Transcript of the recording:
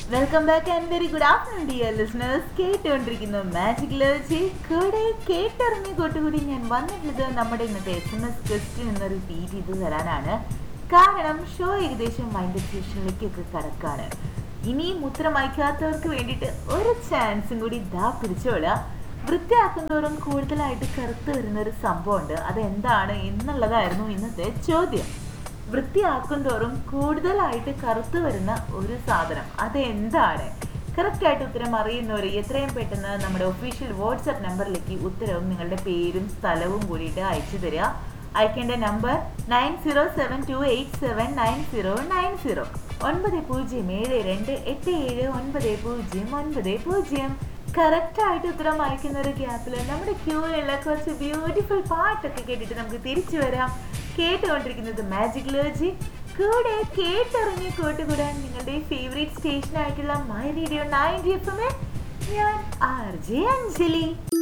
welcome back and very good afternoon dear listeners കേട്ടുകൊണ്ടിരിക്കുന്നു magic ലോജി കൂടെ കേട്ടറിഞ്ഞ് കൂട്ടുകൂടി ഞാൻ വന്നിട്ടുള്ളത് നമ്മുടെ ഇന്നത്തെ എസ് എം എസ് ക്വസ്റ്റ്യൻ എന്നൊരു ഫീഡ് ചെയ്ത് തരാനാണ് കാരണം ഷോ ഏകദേശം മൈൻഡ് സ്റ്റേഷനിലേക്കൊക്കെ കടക്കാണ് ഇനിയും ഉത്തരം അയക്കാത്തവർക്ക് വേണ്ടിയിട്ട് ഒരു ചാൻസും കൂടി ഇതാ പിടിച്ചോളുക വൃത്തിയാക്കും തോറും കൂടുതലായിട്ട് കറുത്ത് വരുന്ന ഒരു സംഭവമുണ്ട് അതെന്താണ് എന്നുള്ളതായിരുന്നു ഇന്നത്തെ ചോദ്യം വൃത്തിയാക്കും തോറും കൂടുതലായിട്ട് കറുത്തു വരുന്ന ഒരു സാധനം അതെന്താണ് കറക്റ്റ് ആയിട്ട് ഉത്തരം അറിയുന്നവർ എത്രയും പെട്ടെന്ന് നമ്മുടെ ഒഫീഷ്യൽ വാട്സപ്പ് നമ്പറിലേക്ക് ഉത്തരവും നിങ്ങളുടെ പേരും സ്ഥലവും കൂടിയിട്ട് അയച്ചു തരിക അയക്കേണ്ട number nine zero seven two eight seven nine zero nine zero ഒൻപത് പൂജ്യം ഏഴ് രണ്ട് എട്ട് ഏഴ് ഒൻപത് പൂജ്യം ഒൻപത് പൂജ്യം കറക്റ്റ് ആയിട്ട് ഉത്തരം അയക്കുന്ന ഒരു ഗ്യാപ്പിൽ നമ്മുടെ ക്യൂയിലുള്ള കുറച്ച് ബ്യൂട്ടിഫുൾ പാട്ടൊക്കെ കേട്ടിട്ട് നമുക്ക് തിരിച്ചു വരാം കേട്ടുകൊണ്ടിരിക്കുന്നത് മാജിക് ലോജി കൂടെ കേട്ടറിഞ്ഞ് കൂട്ടുകൂടാൻ നിങ്ങളുടെ ഫേവറേറ്റ് സ്റ്റേഷൻ ആയിട്ടുള്ള മൈ റേഡിയോ നയൻറ്റി എഫ് എമ്മിൽ ഞാൻ ആർ ജെ അഞ്ജലി